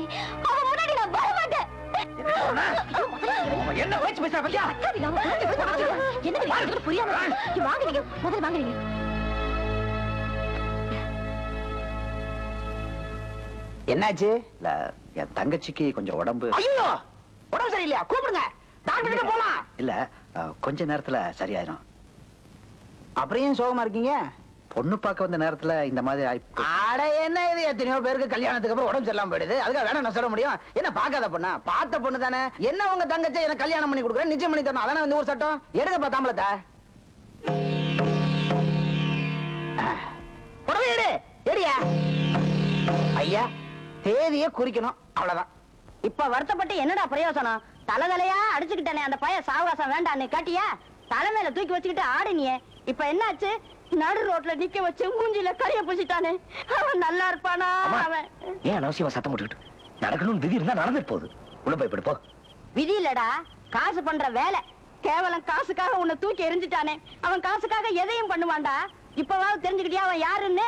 அவன் முன்னாடி நான் வர மாட்டேன் என்ன வச்சு பேசுற பத்தியா சரி, நான் உங்க கிட்ட சொல்றேன். என்ன தெரியும் புரியாம இங்க வாங்க நீங்க முதல்ல வாங்க நீங்க என்னாச்சு இல்ல என் தங்கச்சிக்கு கொஞ்சம் உடம்பு ஐயோ உடம்பு சரியில்லையா கூப்பிடுங்க டாக்டர் கிட்ட போலாம் இல்ல அஹ், கொஞ்ச நேரத்துல சரியாயிரும் அப்புறம் ஏன் சோகமா இருக்கீங்க பொண்ணு பார்க்க வந்த நேரத்துல இந்த மாதிரி ஆயி- அட என்ன இது எத்தனையோ பேருக்கு கல்யாணத்துக்கு அப்புறம் உடம்பு சரியில்லாம போயிடுது அதுக்காக வேணா நான் சொல்ல முடியும் என்ன பார்க்காத பொண்ணா பார்த்த பொண்ணு தானே என்ன உங்க தங்கச்சி எனக்கு கல்யாணம் பண்ணி கொடுக்குறேன் நிச்சயம் பண்ணி தரணும் அதானே வந்து ஒரு சட்டம் எடுங்கப்பா தாம்பளத்தை புடவை எடு எடியா ஐயா தேதியை குறிக்கணும் அவ்வளவுதான் இப்ப வருத்தப்பட்டு என்னடா பிரயோசனம் தலைதலையா அடிச்சுக்கிட்டனே அந்த பையன் சாவகாசம் வேண்டாம் நீ கேட்டியா தலைமையில தூக்கி வச்சுக்கிட்டு ஆடினியே இப்ப என்னாச்சு நடு ரோட்ல நிக்க வச்சு மூஞ்சில கரிய பூசிட்டானே அவன் நல்லா இருப்பானா அம்மா, அவன் ஏன் அனாவசியமா சத்தம் போட்டுக்கிட்டு நடக்கணும்னு விதி இருந்தா நடந்துட்டு போகுது உள்ள போய் படுப்போ விதி இல்லடா காசு பண்ற வேலை கேவலம் காசுக்காக உன்னை தூக்கி எரிஞ்சிட்டானே அவன் காசுக்காக எதையும் பண்ணுவான்டா இப்பவாவது தெரிஞ்சுக்கிட்டியா அவன் யாருன்னு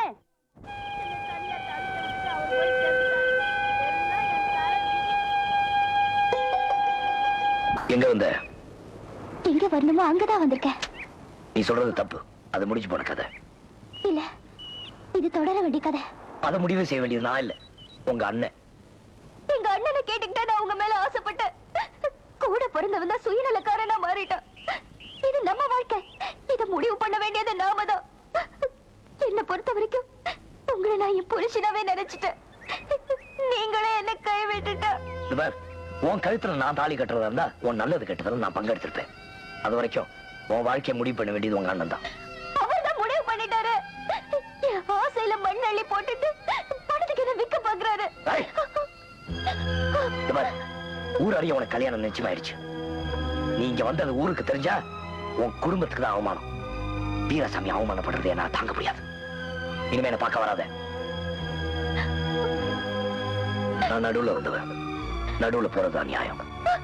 எங்க வந்த எங்க வரணுமோ அங்கதான் வந்திருக்கேன் நீ சொல்றது தப்பு அது முடிஞ்சு போன கதை இல்ல இது தொடர வேண்டிய கதை அதை முடிவு செய்ய வேண்டியது நான் இல்ல உங்க அண்ணன் எங்க அண்ணனை கேட்டுக்கிட்டா நான் உங்க மேல ஆசைப்பட்டேன் கூட பிறந்தவன் தான் சுயநலக்காரனா மாறிட்டான் இது நம்ம வாழ்க்கை இத முடிவு பண்ண வேண்டியது நாம தான் என்ன பொறுத்த வரைக்கும் உங்களை நான் என் புருஷனாவே நினைச்சிட்டேன் நீங்களே என்ன கை விட்டுட்டா இது பார், உன் கழுத்துல நான் தாலி கட்டுறதா இருந்தா உன் நல்லது கெட்டதில் நான் பங்கெடுத்திருப்பேன் அது வரைக்கும் உன் வாழ்க்கையை முடிவு பண்ண வேண்டியது உங்க அண்ணன் தான் அவர் தான் முடிவு பண்ணிட்டாரு என் ஆசையில மண் அள்ளி போட்டுட்டு பணத்துக்கு என்ன விக்க பாக்குறாரு ஏய். இது பார், ஊர் அறிய உனக்கு கல்யாணம் நிச்சயமாயிடுச்சு நீ இங்க வந்தது ஊருக்கு தெரிஞ்சா உன் குடும்பத்துக்கு தான் அவமானம் வீரசாமி அவமானப்படுறதை நான் தாங்க முடியாது இனிமே என்ன பார்க்க வராத நான் நடுவுல வந்தவன் நடுவுல போறதுதான் நியாயம்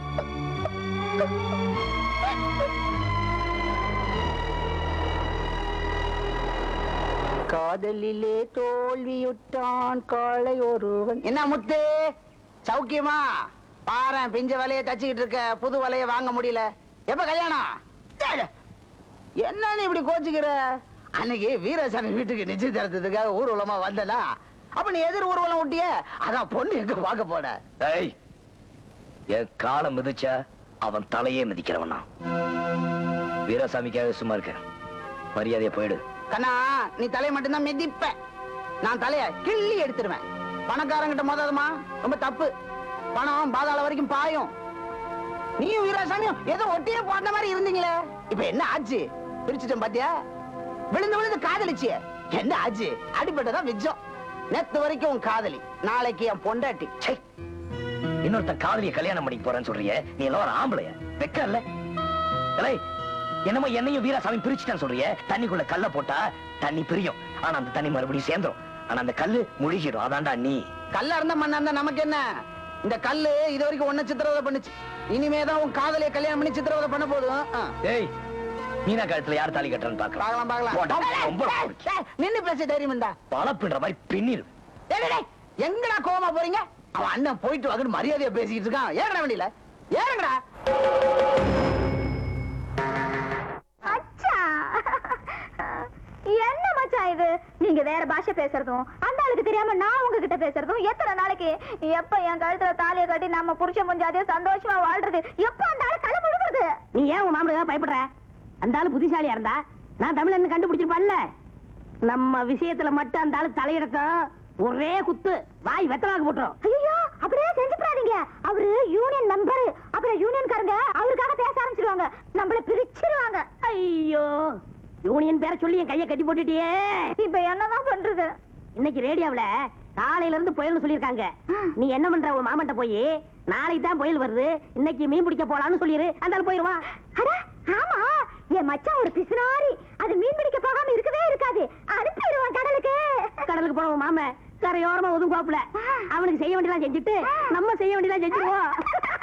காதலிலே தோல்வியுற்றான் காளை ஒருவன் என்ன முத்து சௌக்கியமா பாரேன் பிஞ்ச வலைய தச்சுக்கிட்டு இருக்க புது வலைய வாங்க முடியல எப்ப கல்யாணம் டேய், என்ன நீ இப்படி கோச்சுக்கிற அன்னைக்கு வீரசாமி வீட்டுக்கு நிச்சயதார்த்தத்துக்காக ஊர்வலமா வந்தனா அப்ப நீ எதிர் ஊர்வலம் விட்டிய அதான் பொண்ணு எங்க பார்க்க போன ஏய் என் காலை மிதிச்சா அவன் தலையே மிதிக்கிறவன் நான் வீரசாமிக்காக சும்மா இருக்கேன் மரியாதையா போயிடு கண்ணா நீ தலையை மட்டும்தான் மிதிப்ப நான் தலைய கிள்ளி எடுத்துருவேன் பணக்காரங்கிட்ட மோதாதமா ரொம்ப தப்பு பணம் பாதாள வரைக்கும் பாயும் நீயும் வீராசாமியும் ஏதோ ஒட்டியே போட்ட மாதிரி இருந்தீங்களே இப்ப என்ன ஆச்சு பிரிச்சுட்டேன் பாத்தியா விழுந்து விழுந்து காதலிச்சிய என்ன ஆச்சு அடிபட்டதான் மிச்சம் நேத்து வரைக்கும் உன் காதலி நாளைக்கு என் பொண்டாட்டி ச்சே இன்னொருத்தன் காதலிய கல்யாணம் பண்ணிக்க போறேன்னு சொல்றியே நீ எல்லாம் ஒரு ஆம்பளைய வெக்க இல்ல ஏலே, என்னமோ என்னையும் வீராசாமி பிரிச்சுட்டான்னு சொல்றியே தண்ணிக்குள்ள கல்ல போட்டா தண்ணி பிரியும் ஆனா அந்த தண்ணி மறுபடியும் சேர்ந்துரும் ஆனா அந்த கல்லு முழுகிடும் அதான்டா நீ கல்லா இருந்தா மண்ணா இருந்தா நமக்கு என்ன இந்த கல்லு இது வரைக்கும் ஒன்ன சித்திரவதை பண்ணுச்சு இனிமேதான் உன் காதலிய கல்யாணம் பண்ணி சித்திரவதை பண்ண போதும் ஆ. ஏய் மீனா கழுத்துல யார் தாலி கட்டுறன்னு பார்க்கலாம் பாக்கலாம் பார்க்கலாம் ரொம்ப டேய், டேய், நின்னு பேச தைரியம் இருந்தா பழப்பின்ற மாதிரி பின்னிரு டேய், டேய், டேய், எங்கடா கோவமா போறீங்க அவன் அண்ணன் போயிட்டு வாங்கன்னு மரியாதையா பேசிக்கிட்டு இருக்கான் ஏறடா வண்டியில ஏறுங்கடா என்ன மச்சான் இது நீங்க வேற பாஷை பேசுறதும் அந்த ஆளுக்கு தெரியாம நான் உங்ககிட்ட பேசுறதும் எத்தனை நாளைக்கு எப்ப என் கழுத்துல தாலியை கட்டி நம்ம புருஷன் முஞ்சாதே சந்தோஷமா வாழ்றது எப்ப அந்த ஆளு தலை முழுகுறது நீ ஏன் உன் மாமனுக்கு பயப்படுற அந்த ஆளு புத்திசாலியா இருந்தா நான் தமிழன் கண்டுபிடிச்சிருப்பான்ல நம்ம விஷயத்துல மட்டும் அந்த ஆளு தலையிடட்டும் ஒரே குத்து வாய் வெத்தலாக்கு போட்டுரும் ஐயோ அப்படியே செஞ்சுப்படாதீங்க அவரு யூனியன் மெம்பர் அப்புறம் யூனியன்காரங்க அவருக்காக பேச ஆரம்பிச்சிருவாங்க நம்மள பிரிச்சிருவாங்க ஐயோ யூனியன் பேரை சொல்லி என் கையை கட்டி போட்டுட்டியே இப்ப என்னதான் பண்றது இன்னைக்கு ரேடியோவுல காலையில இருந்து புயல்னு சொல்லிருக்காங்க நீ என்ன பண்ற உன் மாமன்ட்ட போய் நாளைக்கு தான் புயல் வருது இன்னைக்கு மீன் பிடிக்க போலான்னு சொல்லிரு அந்த ஆள் போயிருவான் அட ஆமா என் மச்சான் ஒரு பிசுனாரி அது மீன் பிடிக்க போகாம இருக்கவே இருக்காது அனுப்பிடுவான் கடலுக்கு கடலுக்கு போன உன் மாமன் கரையோரமா ஒதுங்குவாப்புல அவனுக்கு செய்ய வேண்டியதெல்லாம் செஞ்சுட்டு நம்ம செய்ய வேண்டியதெல்லாம் செஞ்சுருவோம்